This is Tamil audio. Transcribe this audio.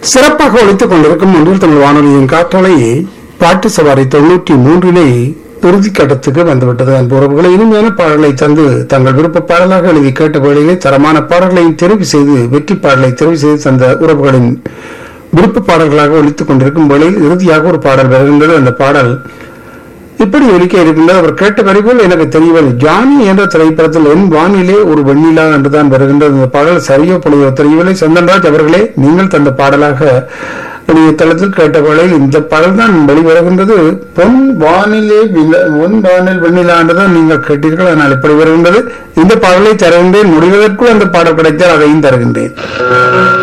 சிறப்பாக ஒழித்துக் கொண்டிருக்கும் ஒன்றில் தமிழ் வானொலியின் காற்றலை பாட்டு சவாரி தொண்ணூற்றி மூன்றிலே இறுதி கட்டத்துக்கு வந்துவிட்டது அன்பு உறவுகளை இனிமையான பாடல்களை தந்து தங்கள் விருப்ப பாடலாக எழுதி கேட்ட வேளையிலே தரமான பாடல்களை தெரிவு செய்து வெற்றி பாடலை தெரிவு செய்து தந்த உறவுகளின் விருப்ப பாடல்களாக ஒழித்துக் கொண்டிருக்கும் வேளையில் இறுதியாக ஒரு பாடல் வருகின்றது அந்த பாடல் இப்படி ஒலிக்க இருக்கின்றது அவர் கேட்ட வரிபோல் எனக்கு தெரியவில்லை ஜானி என்ற திரைப்படத்தில் என் வானிலே ஒரு வெண்ணிலா என்றுதான் வருகின்றது இந்த பாடல் சரியோ பொழியோ தெரியவில்லை சந்தன்ராஜ் அவர்களே நீங்கள் தந்த பாடலாக இணையதளத்தில் கேட்ட வேளையில் இந்த பாடல் தான் வெளிவருகின்றது பொன் வானிலே வில- பொன் வானில் வெண்ணிலா என்றுதான் நீங்கள் கேட்டீர்கள் அதனால் இப்படி வருகின்றது இந்த பாடலை தருகின்றேன் முடிவதற்குள் அந்த பாடல் கிடைத்தால் அதையும் தருகின்றேன்